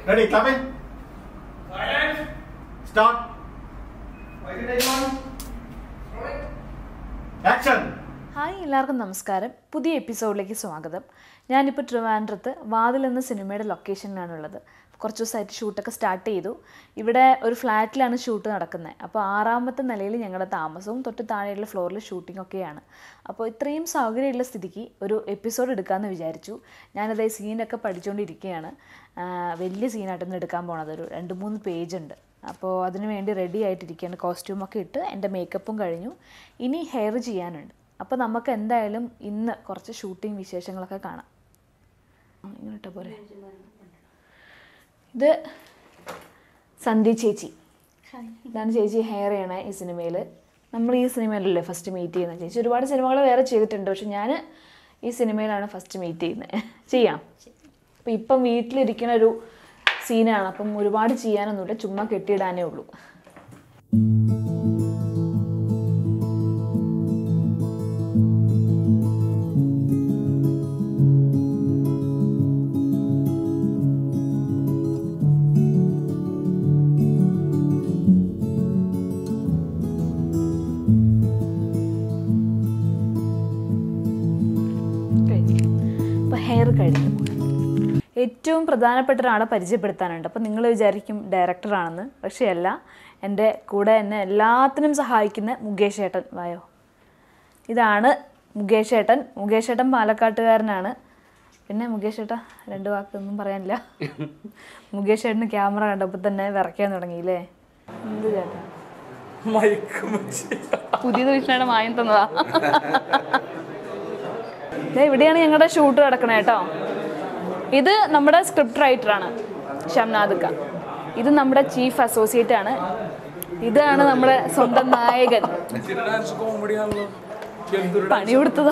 Ready, clapping. Start. Action. Hi എല്ലാവർക്കും നമസ്കാരം പുതിയ എപ്പിസോഡിലേക്ക് സ്വാഗതം ഞാനിപ്പോൾ ട്രിവാൻഡ്രത്ത് വാതിൽ എന്ന സിനിമയുടെ ലൊക്കേഷനിലാണുള്ളത് കുറച്ച് ദിവസമായിട്ട് ഷൂട്ടൊക്കെ സ്റ്റാർട്ട് ചെയ്തു ഇവിടെ ഒരു ഫ്ലാറ്റിലാണ് ഷൂട്ട് നടക്കുന്നത് അപ്പോൾ ആറാമത്തെ നിലയിൽ ഞങ്ങളുടെ താമസവും തൊട്ട് താഴെയുള്ള ഫ്ലോറിൽ ഷൂട്ടിംഗ് ഒക്കെയാണ് അപ്പോൾ ഇത്രയും സൗകര്യമുള്ള സ്ഥിതിക്ക് ഒരു എപ്പിസോഡ് എടുക്കാമെന്ന് വിചാരിച്ചു ഞാനത് സീനൊക്കെ പഠിച്ചുകൊണ്ടിരിക്കുകയാണ് ആ, വലിയ സീനായിട്ടൊന്നും എടുക്കാൻ പോണത് ഒരു രണ്ട് മൂന്ന് പേജ് ഉണ്ട് അപ്പോൾ അതിന് വേണ്ടി റെഡി ആയിട്ടിരിക്കുകയാണ് കോസ്റ്റ്യൂമൊക്കെ ഇട്ട് എൻ്റെ മേക്കപ്പും കഴിഞ്ഞു ഇനി ഹെയർ ചെയ്യാനുണ്ട് അപ്പോൾ നമുക്ക് എന്തായാലും ഇന്ന് കുറച്ച് ഷൂട്ടിംഗ് വിശേഷങ്ങളൊക്കെ കാണാം ആ, ഇങ്ങനെ ഇട്ടാ പോരെ ഇത് സന്ധി ചേച്ചി ഇതാണ് ചേച്ചി ഹെയർ ചെയ്യണേ ഈ സിനിമയിൽ നമ്മൾ ഈ സിനിമയിലല്ലേ ഫസ്റ്റ് മീറ്റ് ചെയ്യുന്നത് ചേച്ചി ഒരുപാട് സിനിമകൾ വേറെ ചെയ്തിട്ടുണ്ട് പക്ഷെ ഞാൻ ഈ സിനിമയിലാണ് ഫസ്റ്റ് മീറ്റ് ചെയ്യുന്നത് ചെയ്യാം അപ്പം ഇപ്പം വീട്ടിലിരിക്കുന്ന ഒരു സീനാണ് അപ്പം ഒരുപാട് ചെയ്യാനൊന്നുമില്ല ചുമ്മാ കെട്ടിയിടാനേ ഉള്ളൂ കഴിഞ്ഞു അപ്പോൾ ഹെയർ കഴിഞ്ഞു ഏറ്റവും പ്രധാനപ്പെട്ട ഒരാളെ പരിചയപ്പെടുത്താനുണ്ട് അപ്പോൾ നിങ്ങൾ വിചാരിക്കും ഡയറക്ടറാണെന്ന് പക്ഷേ അല്ല എൻ്റെ കൂടെ എന്നെ എല്ലാത്തിനും സഹായിക്കുന്ന മുകേഷ് ഏട്ടൻ വായോ ഇതാണ് മുകേഷ് ഏട്ടൻ മുകേഷ് ഏട്ടൻ പാലക്കാട്ടുകാരനാണ് പിന്നെ മുകേഷ് ഏട്ടാ രണ്ട് വാക്കൊന്നും പറയാനില്ല മുകേഷ് ഏട്ടന് ക്യാമറ കണ്ടപ്പോൾ തന്നെ വിറയ്ക്കാൻ തുടങ്ങിയില്ലേ എന്ത് ചേട്ടാ പുതിയത് വിഷ്ണയുടെ മായം തന്നതാ ദേ ഇവിടെയാണ് ഞങ്ങളുടെ ഷൂട്ട് നടക്കണേ കേട്ടോ ഇത് നമ്മുടെ സ്ക്രിപ്റ്റ് റൈറ്ററാണ് ഷംനാദ് ഖാൻ ഇത് നമ്മുടെ ചീഫ് അസോസിയേറ്റ് ആണ് ഇതാണ് നമ്മുടെ സ്വന്തം നായകൻ പണി കൊടുത്തത്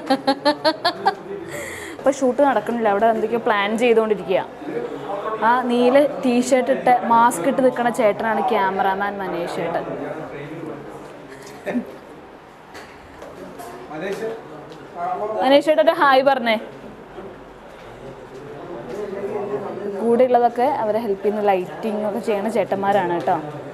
ഇപ്പൊ ഷൂട്ട് നടക്കണില്ല അവിടെ എന്തൊക്കെയോ പ്ലാൻ ചെയ്തുകൊണ്ടിരിക്കുക ആ നീല ടീഷർട്ട് ഇട്ട് മാസ്ക് ഇട്ട് നിൽക്കുന്ന ചേട്ടനാണ് ക്യാമറാമാൻ മനേഷ് ചേട്ടൻ മനേഷ് ചേട്ടൻ്റെ ഹായ് പറഞ്ഞേ കൂടെ ഉള്ളതൊക്കെ അവരെ ഹെൽപ്പ് ചെയ്യുന്ന ലൈറ്റിംഗ് ഒക്കെ ചെയ്യണ ചേട്ടന്മാരാണ് കേട്ടോ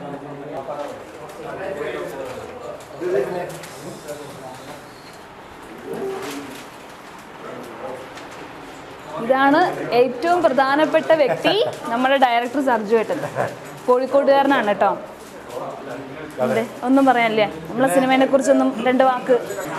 ഇതാണ് ഏറ്റവും പ്രധാനപ്പെട്ട വ്യക്തി നമ്മുടെ ഡയറക്ടർ സർജു ഏട്ടൻ കോഴിക്കോട്ടുകാരനാണ് കേട്ടോ അതെ ഒന്നും പറയാനില്ലേ നമ്മളെ സിനിമയെ കുറിച്ചൊന്നും രണ്ട് വാക്ക്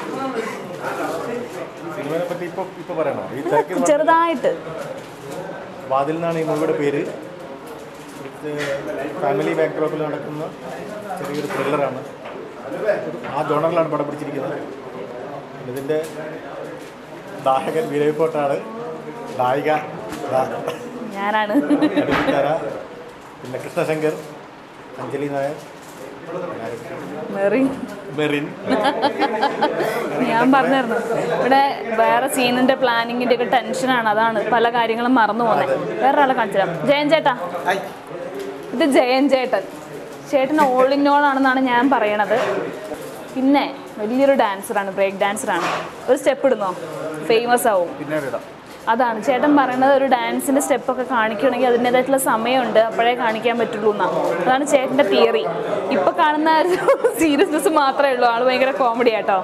സിനിമയെ പറ്റി ഇപ്പൊ ഇപ്പൊ പറയണോ ഈ തിരക്കിൽ ചെറുതായിട്ട് വാതിൽ എന്നാണ് ഈ മൂവിയുടെ പേര് ഇത് ഫാമിലി ബാക്ക്ഡ്രോപ്പിൽ നടക്കുന്ന ചെറിയൊരു ത്രില്ലറാണ് ആ ജോണറിലാണ് പടം പിടിച്ചിരിക്കുന്നത് ഇതിൻ്റെ ദായകൻ വിനയ് നായിക ദാ- ഞാനാണ് നടിപ്പിക്കാര പിന്നെ കൃഷ്ണശങ്കർ അഞ്ജലി നായർ മെറി മെറിൻ ഞാൻ പറഞ്ഞിരുന്നു ഇവിടെ വേറെ സീനിന്റെ പ്ലാനിങ്ങിന്റെ ഒക്കെ ടെൻഷനാണ് അതാണ് പല കാര്യങ്ങളും മറന്നു പോകുന്നത് വേറൊരാളെ കാണിച്ചു തരാം ജയൻ ചേട്ടാ ഇത് ജയൻ ചേട്ടൻ ചേട്ടൻ ഓൾ ഇൻ ഓൾ ആണെന്നാണ് ഞാൻ പറയണത് പിന്നെ വലിയൊരു ഡാൻസറാണ് ബ്രേക്ക് ഡാൻസറാണ് ഒരു സ്റ്റെപ്പ് ഇടുന്നോ ഫേമസ് ആവും പിന്നീട് ഇടാം അതാണ് ചേട്ടൻ പറയുന്നത് ഒരു ഡാൻസിന്റെ സ്റ്റെപ്പൊക്കെ കാണിക്കണമെങ്കിൽ അതിൻ്റെതായിട്ടുള്ള സമയമുണ്ട് അപ്പോഴേ കാണിക്കാൻ പറ്റുള്ളൂ എന്നാണ് അതാണ് ചേട്ടൻ്റെ തിയറി ഇപ്പൊ കാണുന്ന സീരിയസ്നെസ് മാത്രമേ ഉള്ളൂ ആള് ഭയങ്കര കോമഡി ആട്ടോ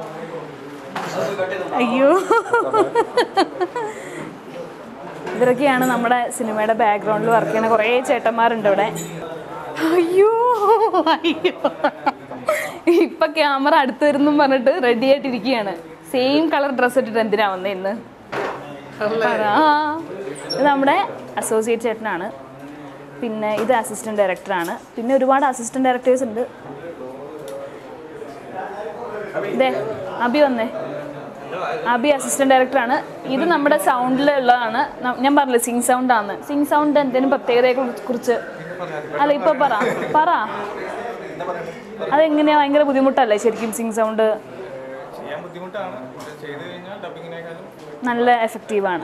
അയ്യോ ഇവരൊക്കെയാണ് നമ്മുടെ സിനിമയുടെ ബാക്ക്ഗ്രൗണ്ടിൽ വർക്ക് ചെയ്യുന്ന കുറേ ചേട്ടന്മാരുണ്ട് ഇവിടെ അയ്യോ അയ്യോ ഇപ്പൊ ക്യാമറ അടുത്ത് വരുന്നും പറഞ്ഞിട്ട് റെഡി ആയിട്ടിരിക്കുകയാണ് സെയിം കളർ ഡ്രസ്സ് ഇട്ടിട്ട് എന്തിനാ വന്നേ ഇന്ന് ആ ഇത് നമ്മുടെ അസോസിയേറ്റ് ചേട്ടനാണ് പിന്നെ ഇത് അസിസ്റ്റന്റ് ഡയറക്ടറാണ് പിന്നെ ഒരുപാട് അസിസ്റ്റന്റ് ഡയറക്ടേഴ്സ് ഉണ്ട് ഇതേ അബി വന്നേ അബി അസിസ്റ്റന്റ് ഡയറക്ടറാണ് ഇത് നമ്മുടെ സൗണ്ടിലുള്ളതാണ് ന- ഞാൻ പറഞ്ഞില്ലേ സിങ് സൗണ്ട് ആണ് സിങ് സൗണ്ട് എന്തെങ്കിലും പ്രത്യേകതയെ കുറി- കുറിച്ച് അല്ല ഇപ്പൊ പറ പറ അതെങ്ങനെയാ ഭയങ്കര ബുദ്ധിമുട്ടല്ലേ ശരിക്കും സിങ് സൗണ്ട് ചെയ്യാൻ ബുദ്ധിമുട്ടാണ് പക്ഷെ ചെയ്ത് കഴിഞ്ഞാൽ ഡബിങ്ങിനേക്കാളും നല്ല എഫക്റ്റീവാണ്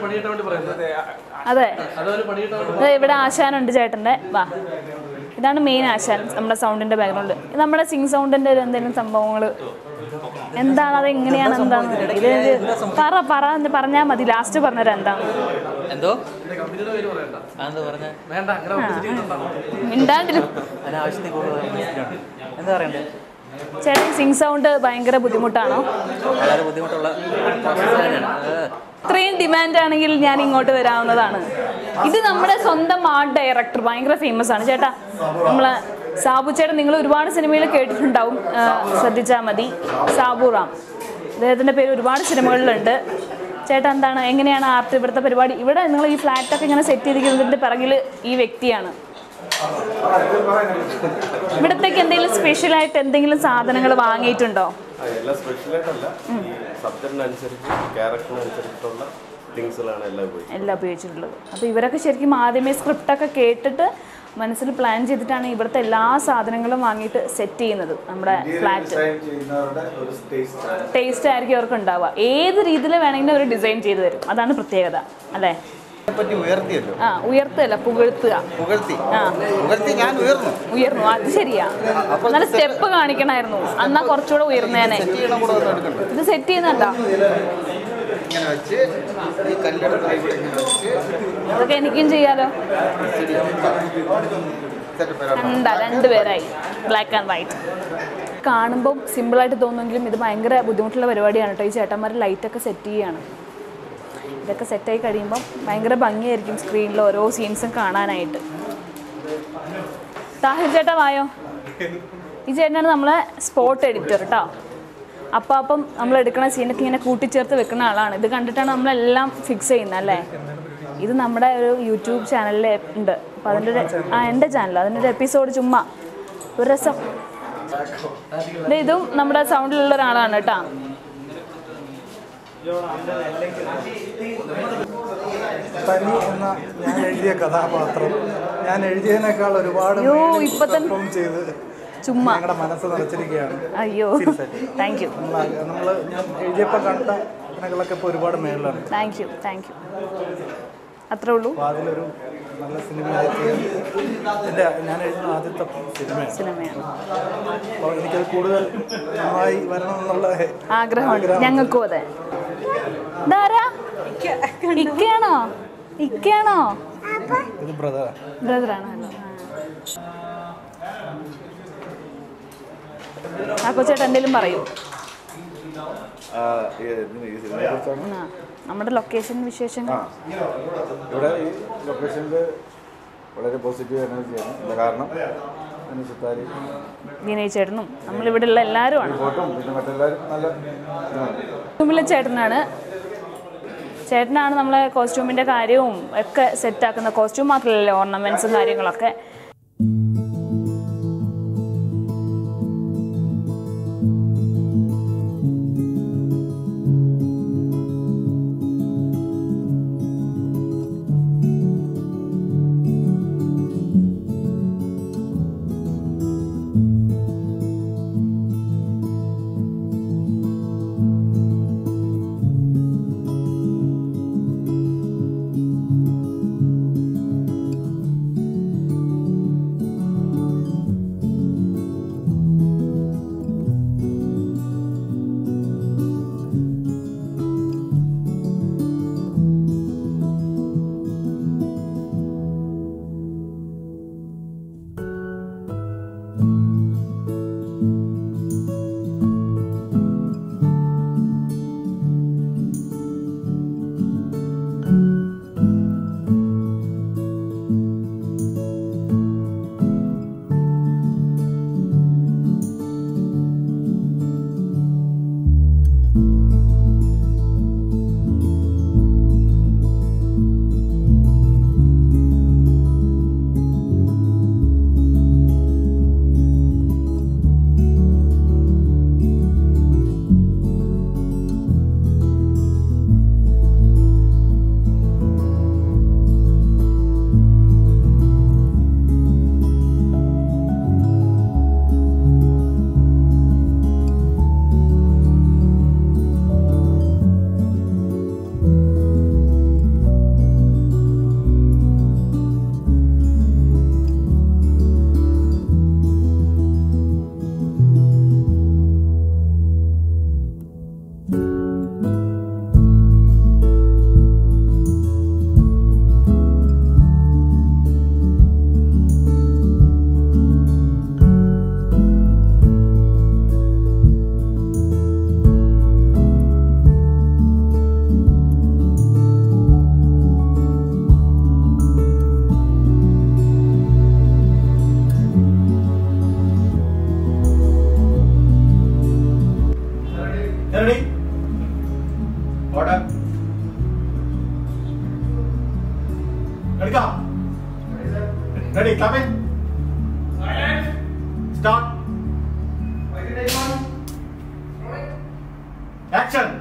അതെ അതെ ഇവിടെ ആശാനുണ്ട് ചേട്ടൻ്റെ വാ ഇതാണ് മെയിൻ ആശാൻ നമ്മുടെ സൗണ്ടിന്റെ ബാക്ക്ഗ്രൗണ്ട് ഇത് നമ്മുടെ സിങ് സൗണ്ടിന്റെ ഒരു എന്തെങ്കിലും സംഭവങ്ങൾ എന്താണ് അത് എങ്ങനെയാണ് എന്താണ് ഇത് ഇത് പറ പറ എന്ന് പറഞ്ഞാൽ മതി ലാസ്റ്റ് പറഞ്ഞുതരാം എന്താണ് എന്തോ സിനിമയുടെ പേര് പറയണ്ട അതെന്താ പറഞ്ഞ വേണ്ട അങ്ങനെ publicity കിട്ടണ്ട. മിണ്ടാണ്ടിരും അതിനാവശ്യത്തിൽ കൂടുതൽ publicity ഉണ്ട്. എന്താ പറയണ്ടേ ചേട്ടൻ സിങ് സൗണ്ട് ഭയങ്കര ബുദ്ധിമുട്ടാണോ വളരെ ബുദ്ധിമുട്ടുള്ള പ്രോസസ്സ് തന്നെയാണ് അത് ഇത്രയും ഡിമാൻഡ് ആണെങ്കിൽ ഞാൻ ഇങ്ങോട്ട് വരാവുന്നതാണ് ഇത് നമ്മുടെ സ്വന്തം ആർട്ട് ഡയറക്ടർ ഭയങ്കര ഫേമസ് ആണ് ചേട്ടാ നമ്മളെ സാബു ചേട്ടൻ നിങ്ങൾ ഒരുപാട് സിനിമയിൽ കേട്ടിട്ടുണ്ടാവും ആ, ശ്രദ്ധിച്ചാൽ മതി സാബു റാം അദ്ദേഹത്തിൻ്റെ പേര് ഒരുപാട് സിനിമകളിലുണ്ട് ചേട്ടാ എന്താണ് എങ്ങനെയാണ് ആർട്ട് ഇവിടുത്തെ പരിപാടി ഇവിടെ നിങ്ങൾ ഈ ഫ്ലാറ്റൊക്കെ ഇങ്ങനെ സെറ്റ് ചെയ്തിരിക്കുന്നതിൻ്റെ പിറകിൽ ഈ വ്യക്തിയാണ് ഇവിടത്തേക്ക് എന്തെങ്കിലും സ്പെഷ്യലായിട്ട് എന്തെങ്കിലും സാധനങ്ങൾ വാങ്ങിയിട്ടുണ്ടോ ആ, എല്ലാം സ്പെഷ്യലായിട്ടല്ല ഈ സബ്ജക്റ്റിനനുസരിച്ച് ക്യാരക്ടറിനനുസരിച്ചുള്ള തിങ്സുകളാണ് എല്ലാം ഉപയോഗിക്കുന്നത് എല്ലാം ഉപയോഗിച്ചിട്ടുള്ളത് അപ്പോൾ ഇവരൊക്കെ ശരിക്കും ആദ്യമേ സ്ക്രിപ്റ്റൊക്കെ കേട്ടിട്ട് മനസ്സിൽ പ്ലാൻ ചെയ്തിട്ടാണ് ഇവിടുത്തെ എല്ലാ സാധനങ്ങളും വാങ്ങിയിട്ട് സെറ്റ് ചെയ്യുന്നത് നമ്മുടെ ഫ്ലാറ്റ് ചെയ്യുന്നവരുടെ ഒരു ടേസ്റ്റ് ടേസ്റ്റ് ആയിരിക്കും അവർക്ക് ഉണ്ടാവുക ഏത് രീതിയിൽ വേണമെങ്കിലും അവർ ഡിസൈൻ ചെയ്ത് തരും അതാണ് പ്രത്യേകത അല്ലേ പറ്റി ഉയർത്തിയല്ലോ ആ ഉയർത്തുകയല്ല പുകഴ്ത്തുക പുകഴ്ത്തി ആ പുകഴ്ത്തി ഞാൻ ഉയർന്നു ഉയർന്നു അത് ശരിയാ എന്നാലും സ്റ്റെപ്പ് കാണിക്കണമായിരുന്നു എന്നാ കുറച്ചുകൂടെ ഉയർന്നേനെ ചെയ്യണം കൂടെ ഒന്ന് എടുക്കണ്ട ഇത് സെറ്റ് ചെയ്യുന്നുണ്ടോ ഇങ്ങനെ വെച്ച് ഈ കല്ലെടുത്ത് ഇവിടെ ഇങ്ങനെ വെച്ച് അതൊക്കെ എനിക്കും ചെയ്യാലോ സെറ്റപ്പ് വരാം എന്താ രണ്ടുപേരായി ബ്ലാക്ക് ആൻഡ് വൈറ്റ് കാണുമ്പോൾ സിമ്പിളായിട്ട് തോന്നുമെങ്കിലും ഇത് ഭയങ്കര ബുദ്ധിമുട്ടുള്ള പരിപാടിയാണ് കേട്ടോ ഈ ചേട്ടന്മാർ ലൈറ്റൊക്കെ സെറ്റ് ചെയ്യുകയാണ് ഇതൊക്കെ സെറ്റായി കഴിയുമ്പം ഭയങ്കര ഭംഗിയായിരിക്കും സ്ക്രീനിൽ ഓരോ സീൻസും കാണാനായിട്ട് താഹിർ ചേട്ടാ വായോ ഈ ചേട്ടനാണ് നമ്മളെ സ്പോട്ട് എഡിറ്റർ കേട്ടോ അപ്പം അപ്പം നമ്മൾ എടുക്കുന്ന സീനൊക്കെ ഇങ്ങനെ കൂട്ടിച്ചേർത്ത് വെക്കുന്ന ആളാണ് ഇത് കണ്ടിട്ടാണ് നമ്മളെല്ലാം ഫിക്സ് ചെയ്യുന്നത് അല്ലേ ഇത് നമ്മുടെ ഒരു യൂട്യൂബ് ചാനലിൽ ഉണ്ട് അപ്പം അതിൻ്റെ ഒരു ആ എൻ്റെ ചാനൽ അതിൻ്റെ ഒരു എപ്പിസോഡ് ചുമ്മാ ഒരു രസം ദേ ഇതും നമ്മുടെ സൗണ്ടിലുള്ള ഒരാളാണ് കേട്ടോ തനി എന്ന ഞാൻ എഴുതിയ കഥാപാത്രം ഞാൻ എഴുതിയതിനേക്കാൾ ഒരുപാട് അയ്യോ, മേളിൽ ഇപ്പൊ തന്നെ- perform ചെയ്ത് ചുമ്മാ ഞങ്ങളുടെ മനസ്സ് നിറച്ചിരിക്കുകയാണ് അയ്യോ താങ്ക് യു നമ്മൾ ഞാൻ എഴുതിയപ്പോൾ കണ്ട കണക്കുകളൊക്കെ ഇപ്പോൾ ഒരുപാട് മേളിലാണ് താങ്ക് യു താങ്ക് യു അത്രേ ഉള്ളൂ അപ്പോൾ അതിലൊരു നല്ല സിനിമയായിട്ട് എൻ്റെ ഞാൻ എഴുതുന്ന ആദ്യത്തെ സിനിമയാണ് സിനിമയാണ് അപ്പോൾ എനിക്കത് കൂടുതൽ നന്നായി വരണം എന്നുള്ള ആഗ്രഹമുണ്ട് ഞങ്ങൾക്കും അതെ ഇതാരാ ഇക്കയാണോ ഇക്കയാണോ ഇത് ബ്രദറാണ് ബ്രദറാണ് ആ കൊച്ചേട്ടൻ എന്തെങ്കിലും പറയൂ ആ, ഈ ഈ സിനിമയെ കുറിച്ചാണ് ആ, നമ്മുടെ ലൊക്കേഷൻ വിശേഷങ്ങൾ ഇവിടെ ഈ ലൊക്കേഷനിൽ വളരെ പോസിറ്റീവ് എനർജിയാണ് ഇതിന്റെ കാരണം പിന്നെ സുത്താരി വിനയ് ചേട്ടനും നമ്മളിവിടെ ഉള്ള എല്ലാവരും ആണ് ഫോട്ടും പിന്നെ മറ്റെല്ലാവരും നല്ല ഇതാണ്. കോസ്റ്റ്യൂമിലെ ചേട്ടനാണ് ചേട്ടനാണ് നമ്മളെ കോസ്റ്റ്യൂമിൻ്റെ കാര്യവും ഒക്കെ സെറ്റാക്കുന്ന കോസ്റ്റ്യൂം മാത്രമല്ലല്ലോ ഓർണമെൻറ്റ്സും കാര്യങ്ങളൊക്കെ എടുക്കാം റെഡി ക്ലാപ്പ് സ്റ്റാർട്ട് ആക്ഷൻ